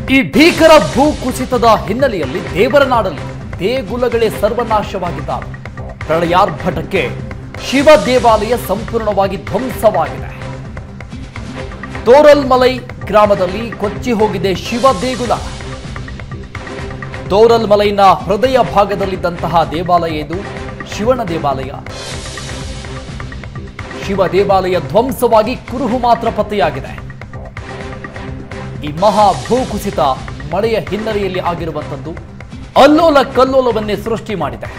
ಈ ಭೀಕರ ಭೂ ಕುಸಿತದ ಹಿನ್ನೆಲೆಯಲ್ಲಿ ದೇವರ ನಾಡಲ್ಲಿ ದೇಗುಲಗಳೇ ಸರ್ವನಾಶವಾಗಿದ್ದಾವೆ ಪ್ರಳಯಾರ್ಭಟಕ್ಕೆ ಶಿವ ದೇವಾಲಯ ಸಂಪೂರ್ಣವಾಗಿ ಧ್ವಂಸವಾಗಿದೆ ತೋರಲ್ಮಲೈ ಗ್ರಾಮದಲ್ಲಿ ಕೊಚ್ಚಿ ಹೋಗಿದೆ ಶಿವ ದೇಗುಲ ತೋರಲ್ಮಲೈನ ಹೃದಯ ಭಾಗದಲ್ಲಿದ್ದಂತಹ ದೇವಾಲಯ ಇದು ಶಿವನ ದೇವಾಲಯ ಶಿವ ದೇವಾಲಯ ಧ್ವಂಸವಾಗಿ ಕುರುಹು ಮಾತ್ರ ಪತ್ತೆಯಾಗಿದೆ ಈ ಮಹಾ ಭೂಕುಸಿತ ಮಳೆಯ ಹಿನ್ನೆಲೆಯಲ್ಲಿ ಆಗಿರುವಂಥದ್ದು ಅಲ್ಲೋಲ ಕಲ್ಲೋಲವನ್ನೇ ಸೃಷ್ಟಿ ಮಾಡಿದೆ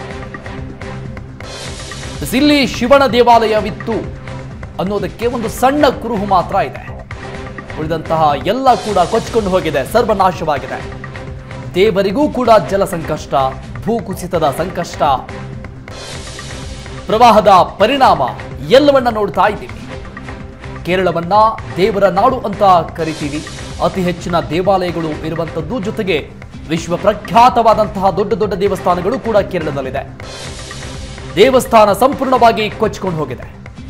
ಇಲ್ಲಿ ಶಿವನ ದೇವಾಲಯವಿತ್ತು ಅನ್ನೋದಕ್ಕೆ ಒಂದು ಸಣ್ಣ ಕುರುಹು ಮಾತ್ರ ಇದೆ ಉಳಿದಂತಹ ಎಲ್ಲ ಕೂಡ ಕೊಚ್ಕೊಂಡು ಹೋಗಿದೆ ಸರ್ವನಾಶವಾಗಿದೆ ದೇವರಿಗೂ ಕೂಡ ಜಲ ಸಂಕಷ್ಟ ಭೂಕುಸಿತದ ಸಂಕಷ್ಟ ಪ್ರವಾಹದ ಪರಿಣಾಮ ಎಲ್ಲವನ್ನ ನೋಡ್ತಾ ಇದ್ದೀವಿ ಕೇರಳವನ್ನ ದೇವರ ನಾಡು ಅಂತ ಕರಿತೀವಿ ಅತಿ ಹೆಚ್ಚಿನ ದೇವಾಲಯಗಳು ಇರುವಂಥದ್ದು ಜೊತೆಗೆ ವಿಶ್ವ ಪ್ರಖ್ಯಾತವಾದಂತಹ ದೊಡ್ಡ ದೊಡ್ಡ ದೇವಸ್ಥಾನಗಳು ಕೂಡ ಕೇರಳದಲ್ಲಿದೆ ದೇವಸ್ಥಾನ ಸಂಪೂರ್ಣವಾಗಿ ಕೊಚ್ಚಿಕೊಂಡು ಹೋಗಿದೆ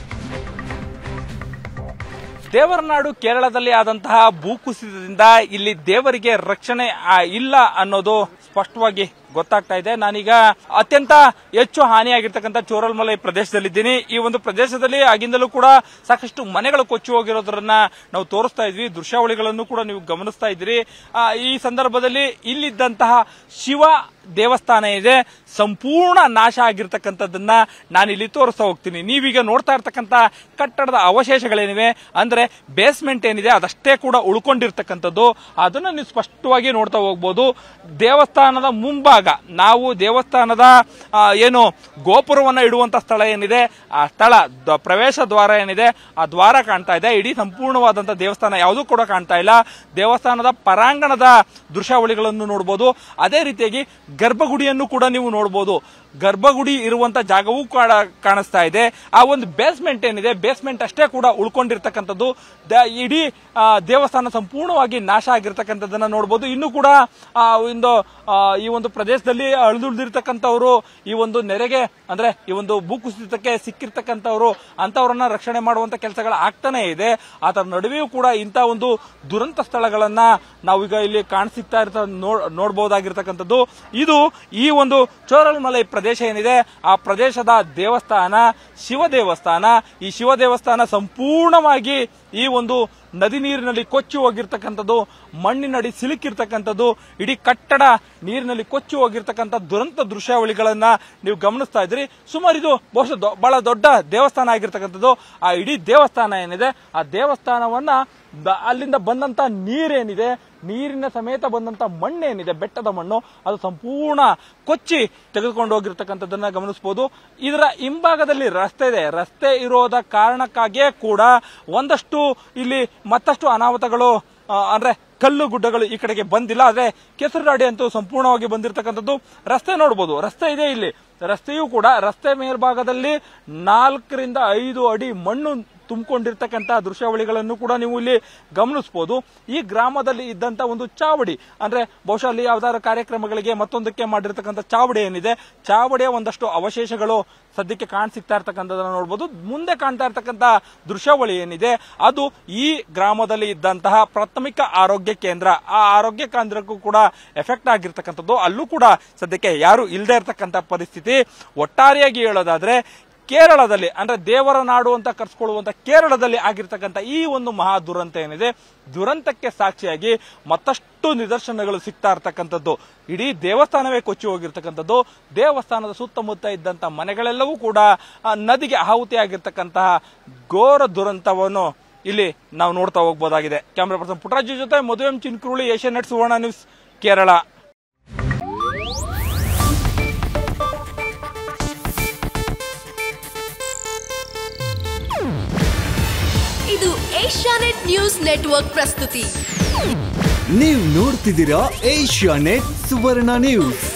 ದೇವರನಾಡು ಕೇರಳದಲ್ಲಿ ಆದಂತಹ ಭೂಕುಸಿತದಿಂದ ಇಲ್ಲಿ ದೇವರಿಗೆ ರಕ್ಷಣೆ ಆ, ಇಲ್ಲ ಅನ್ನೋದು ಸ್ಪಷ್ಟವಾಗಿ ಗೊತ್ತಾಗ್ತಾ ಇದೆ ನಾನೀಗ ಅತ್ಯಂತ ಹೆಚ್ಚು ಹಾನಿಯಾಗಿರ್ತಕ್ಕಂಥ ಚೋರಲ್ಮಲೈ ಪ್ರದೇಶದಲ್ಲಿದ್ದೀನಿ ಈ ಒಂದು ಪ್ರದೇಶದಲ್ಲಿ ಆಗಿಂದಲೂ ಕೂಡ ಸಾಕಷ್ಟು ಮನೆಗಳು ಕೊಚ್ಚಿ ಹೋಗಿರೋದ್ರನ್ನ ನಾವು ತೋರಿಸ್ತಾ ಇದ್ವಿ ದೃಶ್ಯಾವಳಿಗಳನ್ನು ಕೂಡ ನೀವು ಗಮನಿಸ್ತಾ ಇದ್ದೀರಿ ಆ, ಈ ಸಂದರ್ಭದಲ್ಲಿ ಇಲ್ಲಿದ್ದಂತಹ ಶಿವ ದೇವಸ್ಥಾನ ಇದೆ ಸಂಪೂರ್ಣ ನಾಶ ಆಗಿರ್ತಕ್ಕಂಥದ್ದನ್ನ ನಾನು ಇಲ್ಲಿ ತೋರಿಸ್ತಾ ಹೋಗ್ತೀನಿ ನೀವೀಗ ನೋಡ್ತಾ ಇರ್ತಕ್ಕಂಥ ಕಟ್ಟಡದ ಅವಶೇಷಗಳೇನಿವೆ ಅಂದ್ರೆ ಬೇಸ್ಮೆಂಟ್ ಏನಿದೆ ಅದಷ್ಟೇ ಕೂಡ ಉಳ್ಕೊಂಡಿರ್ತಕ್ಕಂಥದ್ದು ಅದನ್ನ ನೀವು ಸ್ಪಷ್ಟವಾಗಿ ನೋಡ್ತಾ ಹೋಗ್ಬೋದು ದೇವಸ್ಥಾನದ ಮುಂಭಾಗ ನಾವು ದೇವಸ್ಥಾನದ ಆ, ಏನು ಗೋಪುರವನ್ನ ಇಡುವಂತ ಸ್ಥಳ ಏನಿದೆ ಆ ಸ್ಥಳ ದ- ಪ್ರವೇಶ ದ್ವಾರ ಏನಿದೆ ಆ ದ್ವಾರ ಕಾಣ್ತಾ ಇದೆ ಇಡೀ ಸಂಪೂರ್ಣವಾದಂತ ದೇವಸ್ಥಾನ ಯಾವುದೂ ಕೂಡ ಕಾಣ್ತಾ ಇಲ್ಲ ದೇವಸ್ಥಾನದ ಪರಾಂಗಣದ ದೃಶ್ಯಾವಳಿಗಳನ್ನು ನೋಡಬಹುದು ಅದೇ ರೀತಿಯಾಗಿ ಗರ್ಭಗುಡಿಯನ್ನು ಕೂಡ ನೀವು ನೋಡಬಹುದು ಗರ್ಭಗುಡಿ ಇರುವಂತ ಜಾಗವೂ ಕೂಡ ಕಾಣಿಸ್ತಾ ಇದೆ ಆ ಒಂದು ಬೇಸ್ಮೆಂಟ್ ಏನಿದೆ ಬೇಸ್ಮೆಂಟ್ ಅಷ್ಟೇ ಕೂಡ ಉಳ್ಕೊಂಡಿರ್ತಕ್ಕಂಥದ್ದು ದ- ಇಡೀ ಆ, ದೇವಸ್ಥಾನ ಸಂಪೂರ್ಣವಾಗಿ ನಾಶ ಆಗಿರ್ತಕ್ಕಂಥದ್ದನ್ನ ನೋಡಬಹುದು ಇನ್ನು ಕೂಡ ಆ, ಒಂದು ಆ, ಈ ಒಂದು ಪ್ರದೇಶದಲ್ಲಿ ಅಳಿದುಳಿದಿರ್ತಕ್ಕಂಥವ್ರು ಈ ಒಂದು ನೆರೆಗೆ ಅಂದ್ರೆ ಈ ಒಂದು ಭೂಕುಸಿತಕ್ಕೆ ಸಿಕ್ಕಿರ್ತಕ್ಕಂಥವ್ರು ಅಂತವರನ್ನ ರಕ್ಷಣೆ ಮಾಡುವಂತ ಕೆಲಸಗಳು ಆಗ್ತಾನೆ ಇದೆ ಅದರ ನಡುವೆಯೂ ಕೂಡ ಇಂಥ ಒಂದು ದುರಂತ ಸ್ಥಳಗಳನ್ನ ನಾವೀಗ ಇಲ್ಲಿ ಕಾಣಿಸ್ತಾ ಇರ್ತ ನೋಡ್- ನೋಡ್ಬೋದಾಗಿರ್ತಕ್ಕಂಥದ್ದು ಇದು ಈ ಒಂದು ಚೋರಲ್ಮಲೈ ಪ್ರದೇಶ ಏನಿದೆ ಆ ಪ್ರದೇಶದ ದೇವಸ್ಥಾನ ಶಿವ ದೇವಸ್ಥಾನ ಈ ಶಿವ ದೇವಸ್ಥಾನ ಸಂಪೂರ್ಣವಾಗಿ ಈ ಒಂದು ನದಿ ನೀರಿನಲ್ಲಿ ಕೊಚ್ಚಿ ಹೋಗಿರ್ತಕ್ಕಂಥದ್ದು ಮಣ್ಣಿನಡಿ ಸಿಲುಕಿರ್ತಕ್ಕಂಥದ್ದು ಇಡೀ ಕಟ್ಟಡ ನೀರಿನಲ್ಲಿ ಕೊಚ್ಚಿ ಹೋಗಿರ್ತಕ್ಕಂಥ ದುರಂತ ದೃಶ್ಯಾವಳಿಗಳನ್ನ ನೀವು ಗಮನಿಸ್ತಾ ಇದ್ರಿ ಸುಮಾರು ಇದು ಬಹುಶಃ ದೊ- ಬಹಳ ದೊಡ್ಡ ದೇವಸ್ಥಾನ ಆಗಿರ್ತಕ್ಕಂಥದ್ದು ಆ ಇಡೀ ದೇವಸ್ಥಾನ ಏನಿದೆ ಆ ದೇವಸ್ಥಾನವನ್ನ ದ- ಅಲ್ಲಿಂದ ಬಂದಂತ ನೀರೇನಿದೆ ನೀರಿನ ಸಮೇತ ಬಂದಂತ ಮಣ್ಣೇನಿದೆ ಬೆಟ್ಟದ ಮಣ್ಣು ಅದು ಸಂಪೂರ್ಣ ಕೊಚ್ಚಿ ತೆಗೆದುಕೊಂಡು ಹೋಗಿರ್ತಕ್ಕಂಥದ್ದನ್ನ ಗಮನಿಸಬಹುದು ಇದರ ಹಿಂಭಾಗದಲ್ಲಿ ರಸ್ತೆ ಇದೆ ರಸ್ತೆ ಇರೋದ ಕಾರಣಕ್ಕಾಗಿಯೇ ಕೂಡ ಒಂದಷ್ಟು ಇಲ್ಲಿ ಮತ್ತಷ್ಟು ಅನಾಹುತಗಳು ಆ, ಅಂದ್ರೆ ಕಲ್ಲು ಗುಡ್ಡಗಳು ಈ ಕಡೆಗೆ ಬಂದಿಲ್ಲ ಆದ್ರೆ ಕೆಸರುನಾಡಿ ಅಂತೂ ಸಂಪೂರ್ಣವಾಗಿ ಬಂದಿರತಕ್ಕಂಥದ್ದು ರಸ್ತೆ ನೋಡಬಹುದು ರಸ್ತೆ ಇದೆ ಇಲ್ಲಿ ರಸ್ತೆಯೂ ಕೂಡ ರಸ್ತೆ ಮೇಲ್ಭಾಗದಲ್ಲಿ ನಾಲ್ಕರಿಂದ ಐದು ಅಡಿ ಮಣ್ಣು ತುಂಬಿಕೊಂಡಿರ್ತಕ್ಕಂಥ ದೃಶ್ಯಾವಳಿಗಳನ್ನು ಕೂಡ ನೀವು ಇಲ್ಲಿ ಗಮನಿಸಬಹುದು ಈ ಗ್ರಾಮದಲ್ಲಿ ಇದ್ದಂತ ಒಂದು ಚಾವಡಿ ಅಂದ್ರೆ ಬಹುಶಃ ಅಲ್ಲಿ ಯಾವ್ದಾದ್ರು ಕಾರ್ಯಕ್ರಮಗಳಿಗೆ ಮತ್ತೊಂದಕ್ಕೆ ಮಾಡಿರ್ತಕ್ಕಂಥ ಚಾವಡಿ ಏನಿದೆ ಚಾವಡಿಯ ಒಂದಷ್ಟು ಅವಶೇಷಗಳು ಸದ್ಯಕ್ಕೆ ಕಾಣಿಸಿಕ್ತಾ ಇರ್ತಕ್ಕಂಥದ್ದನ್ನ ನೋಡಬಹುದು ಮುಂದೆ ಕಾಣ್ತಾ ಇರ್ತಕ್ಕಂಥ ದೃಶ್ಯಾವಳಿ ಏನಿದೆ ಅದು ಈ ಗ್ರಾಮದಲ್ಲಿ ಇದ್ದಂತಹ ಪ್ರಾಥಮಿಕ ಆರೋಗ್ಯ ಕೇಂದ್ರ ಆ ಆರೋಗ್ಯ ಕೇಂದ್ರಕ್ಕೂ ಕೂಡ ಎಫೆಕ್ಟ್ ಆಗಿರ್ತಕ್ಕಂಥದ್ದು ಅಲ್ಲೂ ಕೂಡ ಸದ್ಯಕ್ಕೆ ಯಾರು ಇಲ್ಲದೆ ಇರತಕ್ಕಂಥ ಪರಿಸ್ಥಿತಿ ಒಟ್ಟಾರೆಯಾಗಿ ಹೇಳೋದಾದ್ರೆ ಕೇರಳದಲ್ಲಿ ಅಂದ್ರೆ ದೇವರ ನಾಡು ಅಂತ ಕರ್ಸ್ಕೊಳ್ಳುವಂತ ಕೇರಳದಲ್ಲಿ ಆಗಿರ್ತಕ್ಕಂಥ ಈ ಒಂದು ಮಹಾ ದುರಂತ ಏನಿದೆ ದುರಂತಕ್ಕೆ ಸಾಕ್ಷಿಯಾಗಿ ಮತ್ತಷ್ಟು ನಿದರ್ಶನಗಳು ಸಿಗ್ತಾ ಇರ್ತಕ್ಕಂಥದ್ದು ಇಡೀ ದೇವಸ್ಥಾನವೇ ಕೊಚ್ಚಿ ಹೋಗಿರ್ತಕ್ಕಂಥದ್ದು ದೇವಸ್ಥಾನದ ಸುತ್ತಮುತ್ತ ಇದ್ದಂತ ಮನೆಗಳೆಲ್ಲವೂ ಕೂಡ ಆ, ನದಿಗೆ ಆಹುತಿ ಆಗಿರ್ತಕ್ಕಂತಹ ಘೋರ ದುರಂತವನ್ನು ಇಲ್ಲಿ ನಾವು ನೋಡ್ತಾ ಹೋಗ್ಬೋದಾಗಿದೆ ಕ್ಯಾಮ್ರಾ ಪರ್ಸನ್ ಪುಟ್ಟರಾಜು ಜೊತೆ ಮದುವೆ Chinkuruli Asianet Suvarna news Kerala ಇದು ಏಷ್ಯಾನೆಟ್ ನ್ಯೂಸ್ ನೆಟ್ವರ್ಕ್ ಪ್ರಸ್ತುತಿ ನೀವು ನೋಡ್ತಿದ್ದೀರಾ ಏಷ್ಯಾ ನೆಟ್ ಸುವರ್ಣ ನ್ಯೂಸ್